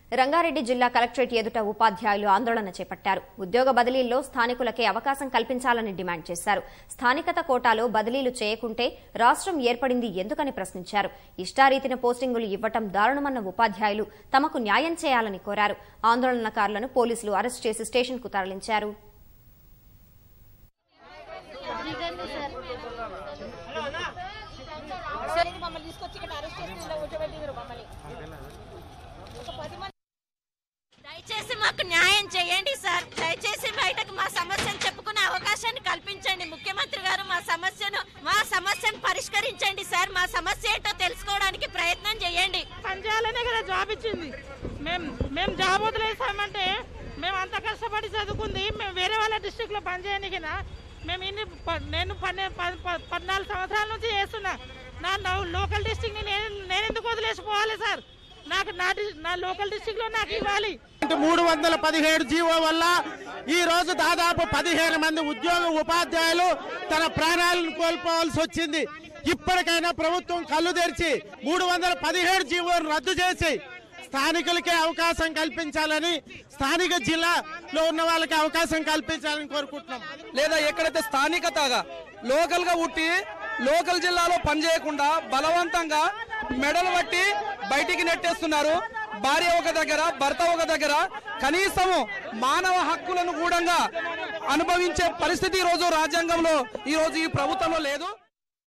రంగారెడ్డి జిల్లా కలెక్టరేట్ ఎదుట ఉపాధ్యాయులు ఆందోళన చేపట్టారు ఉద్యోగ బదిలీల్లో స్థానికులకే అవకాశం కల్పించాలని డిమాండ్ చేశారు స్థానికత కోటాలో బదిలీలు చేయకుంటే రాష్ట్రం ఏర్పడింది ఎందుకని ప్రశ్నించారు ఇష్టారీతిన పోస్టింగులు ఇవ్వటం దారుణమన్న ఉపాధ్యాయులు తమకు న్యాయం చేయాలని కోరారు ఆందోళనకారులను పోలీసులు అరెస్ట్ చేసి స్టేషన్కు తరలించారు సార్ మమ్మల్ని తీసుకొచ్చి ఇక్కడ అరెస్ట్ చేసి ఇలా కూర్చోబెట్టిండ్రు మమ్మల్ని ఒక పది మంది దయచేసి మాకు న్యాయం చేయండి సార్ దయచేసి బయటకు మా సమస్యను చెప్పుకునే అవకాశాన్ని కల్పించండి ముఖ్యమంత్రి గారు మా సమస్యను మా సమస్యను పరిష్కరించండి సార్ మా సమస్య ఏంటో తెలుసుకోవడానికి ప్రయత్నం చేయండి పనిచేయాలనే కదా జాబ్ ఇచ్చింది మేము మేము జాబ్ వదిలేసామంటే మేము అంత కష్టపడి చదువుకుంది మేము వేరే వాళ్ళ డిస్టిక్లో పనిచేయనికినా మేము ఇన్ని ప- నేను పన్నె ప- ప- పద్నాలుగు సంవత్సరాల నుంచి చేస్తున్నా నా నా- లోకల్ డిస్టిక్ని నేను నేను ఎందుకు వదిలేసిపోవాలి సార్ నాకు నా డి- నా లోకల్ డిస్టిక్లో నాకు ఇవ్వాలి మూడు వందల పదిహేడు జీవో వల్ల ఈ రోజు దాదాపు పదిహేను మంది ఉద్యోగ ఉపాధ్యాయులు తన ప్రాణాలను కోల్పోవాల్సి వచ్చింది ఇప్పటికైనా ప్రభుత్వం కళ్ళు తెరిచి మూడు వందల పదిహేడు జీవోను రద్దు చేసి స్థానికులకే అవకాశం కల్పించాలని స్థానిక జిల్లాలో ఉన్న వాళ్ళకి అవకాశం కల్పించాలని కోరుకుంటున్నాం లేదా ఎక్కడైతే స్థానికతగా లోకల్ గా ఉట్టి లోకల్ జిల్లాలో పనిచేయకుండా బలవంతంగా మెడలు పట్టి బయటికి నెట్టేస్తున్నారు భార్య ఒక దగ్గర భర్త ఒక దగ్గర కనీసము మానవ హక్కులను కూడా అనుభవించే పరిస్థితి ఈ రోజు రాజ్యాంగంలో ఈ రోజు ఈ ప్రభుత్వంలో లేదు